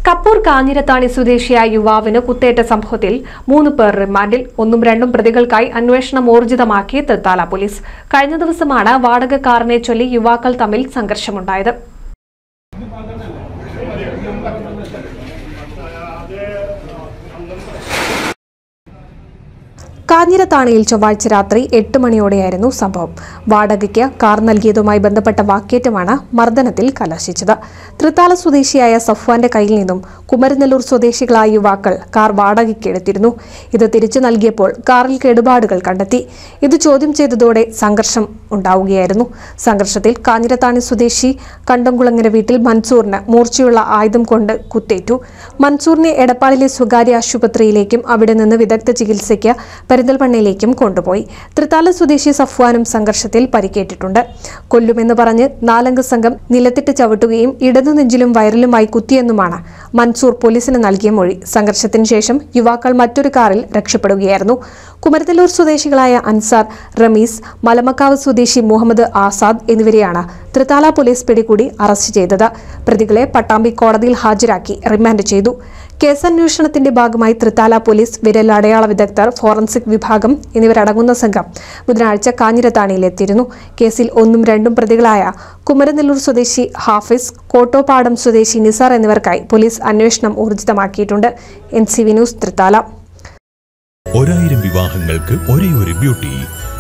കപ്പൂർ കാഞ്ഞിരത്താണി സ്വദേശിയായ യുവാവിന് കുത്തേറ്റ സംഭവത്തിൽ മൂന്ന് പേർ റിമാൻഡിൽ ഒന്നും രണ്ടും പ്രതികൾക്കായി അന്വേഷണം ഊർജിതമാക്കി തൃത്താല പോലീസ് കഴിഞ്ഞ ദിവസമാണ് വാടക കാറിനെ ചൊല്ലി യുവാക്കൾ തമ്മിൽ സംഘർഷമുണ്ടായത് കാഞ്ഞിരത്താണിയിൽ ചൊവ്വാഴ്ച രാത്രി എട്ട് മണിയോടെയായിരുന്നു സംഭവം വാടകയ്ക്ക് കാർ നൽകിയതുമായി ബന്ധപ്പെട്ട വാക്കേറ്റമാണ് മർദ്ദനത്തിൽ കലാശിച്ചത് തൃത്താല സ്വദേശിയായ സഫ്വാന്റെ കയ്യിൽ നിന്നും കുമരനെല്ലൂർ സ്വദേശികളായ യുവാക്കൾ കാർ വാടകയ്ക്ക് എടുത്തിരുന്നു ഇത് തിരിച്ചു നൽകിയപ്പോൾ കാറിൽ കേടുപാടുകൾ കണ്ടെത്തി ഇത് ചോദ്യം ചെയ്തതോടെ സംഘർഷം ഉണ്ടാവുകയായിരുന്നു സംഘർഷത്തിൽ കാഞ്ഞിരത്താണി സ്വദേശി കണ്ടംകുളങ്ങര വീട്ടിൽ മൻസൂറിന് മൂർച്ചയുള്ള ആയുധം കൊണ്ട് കുത്തേറ്റു മൻസൂറിനെ എടപ്പാളിലെ സ്വകാര്യ ആശുപത്രിയിലേക്കും അവിടെ നിന്ന് വിദഗ്ധ ചികിത്സയ്ക്ക് പെരിന്തൽമണ്ണയിലേക്കും കൊണ്ടുപോയി തൃത്താല സ്വദേശി സഫ്വാനും സംഘർഷത്തിൽ പരിക്കേറ്റിട്ടുണ്ട് കൊല്ലുമെന്ന് പറഞ്ഞ് നാലംഗ സംഘം നിലത്തിട്ട് ചവിട്ടുകയും ഇടതു നെഞ്ചിലും വയറിലുമായി കുത്തിയെന്നുമാണ് മൻസൂർ പോലീസിന് നൽകിയ മൊഴി സംഘർഷത്തിന് ശേഷം യുവാക്കൾ മറ്റൊരു കാറിൽ രക്ഷപ്പെടുകയായിരുന്നു കുമരത്തല്ലൂർ സ്വദേശികളായ അൻസാർ റമീസ് മലമക്കാവ് സ്വദേശി മുഹമ്മദ് ആസാദ് എന്നിവരെയാണ് തൃത്താല പോലീസ് പിടികൂടി അറസ്റ്റ് ചെയ്തത് പ്രതികളെ പട്ടാമ്പി കോടതിയിൽ ഹാജരാക്കി റിമാൻഡ് ചെയ്തു കേസന്വേഷണത്തിന്റെ ഭാഗമായി തൃത്താല പോലീസ് വിരൽ അടയാള വിദഗ്ധർ ഫോറൻസിക് വിഭാഗം എന്നിവരടങ്ങുന്ന സംഘം ബുധനാഴ്ച കാഞ്ഞിരത്താണിയിലെത്തിയിരുന്നു കേസിൽ ഒന്നും രണ്ടും പ്രതികളായ കുമരനെല്ലൂർ സ്വദേശി ഹാഫിസ് കോട്ടോപ്പാടം സ്വദേശി നിസാർ എന്നിവർക്കായി പോലീസ് അന്വേഷണം ഊർജിതമാക്കിയിട്ടുണ്ട് N C V news Thrithala ഒരായിരം വിവാഹങ്ങൾക്ക് ഒരേ ഒരു beauty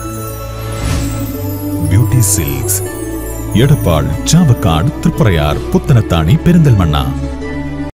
beauty silks Edappal Chavakkad Thriprayar Puthanathani Perinthalmanna